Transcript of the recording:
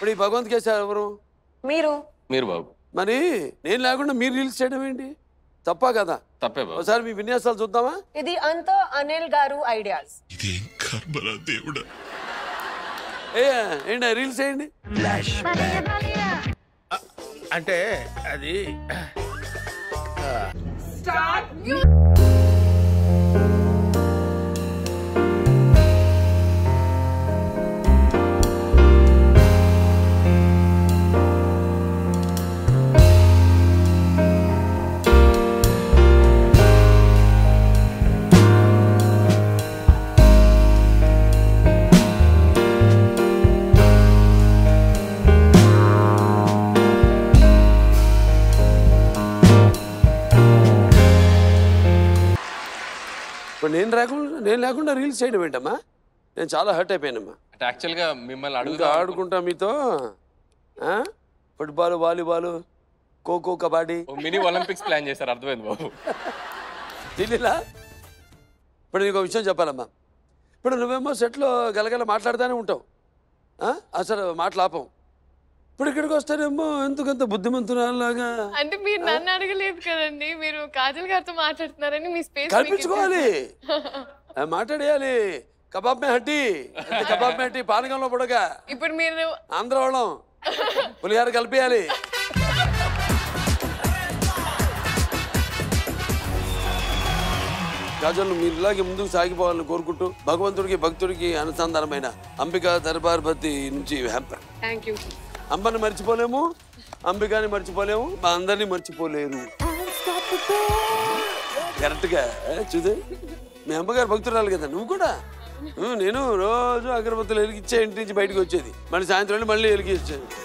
ఇప్పుడు ఈ భగవంత్ కేసు ఎవరు మీరు మీరు బాబు మరి నేను లేకుండా మీరు రీల్స్ చేయడం ఏంటి తప్పా కదా తప్పే బాబు ఒకసారి మీ విన్యాసాలు చూద్దామా ఇది అంతా అనిల్ గారు ఐడియాస్ ఇదేం కర్మరా దేవుడా ఏ ఏంటి రీల్స్ చేయండి అంటే అది ఇప్పుడు నేను లేకుండా నేను లేకుండా రీల్స్ చేయడం ఏంటమ్మా నేను చాలా హర్ట్ అయిపోయానమ్మా అంటే యాక్చువల్ గా మిమ్మల్ని ఇంకా అడుగుతా ఆడుకుంటా మీతో ఆ? Football volleyball kho kho kabaddi mini olympics plan చేశారు అర్థమైంది బాబు తెలియలా ఇప్పుడు నీకు ఒక విషయం చెప్పాలమ్మా ఇప్పుడు నువ్వేమో సెట్లో గలగల మాట్లాడుతూనే ఉంటావు ఆ? అసలు మాట్లాపం ఇప్పుడు ఇక్కడికి వస్తానేమో ఎందుకంత బుద్ధిమంతురాలాగా అంటే మీరు నన్ను అడగలేదు కదండి మీరు కాజల్ గారితో మాట్లాడుతున్నారని మీ స్పేస్ కల్పించుకోవాలి ఆ, మాట్లాడేయాలి కబాబ్ మే హట్టి అంటే కబాబ్ మే హట్టి పానకంలో పొడగా ఇప్పుడు మీరు ఆంధ్ర వాళ్ళం పులిహార కలిపేయాలి రాజులు మీరు ఇలాగే ముందుకు సాగిపోవాలని కోరుకుంటూ భగవంతుడికి భక్తుడికి అనుసంధానమైన అంబికా దర్బార్ భక్తి నుంచి హ్యాంపర్ థ్యాంక్ యూ అంబని మర్చిపోలేము అంబికాని మర్చిపోలేము మా అందరినీ మర్చిపోలేరు కరెక్ట్గా చూదే మీ అమ్మగారు భక్తురాలు కదా నువ్వు కూడా నువ్వు నేను రోజు అగరబత్తులు వెలిగించే ఇంటి నుంచి బయటకు వచ్చేది మళ్ళీ సాయంత్రం వెళ్ళి మళ్ళీ వెలిగించాను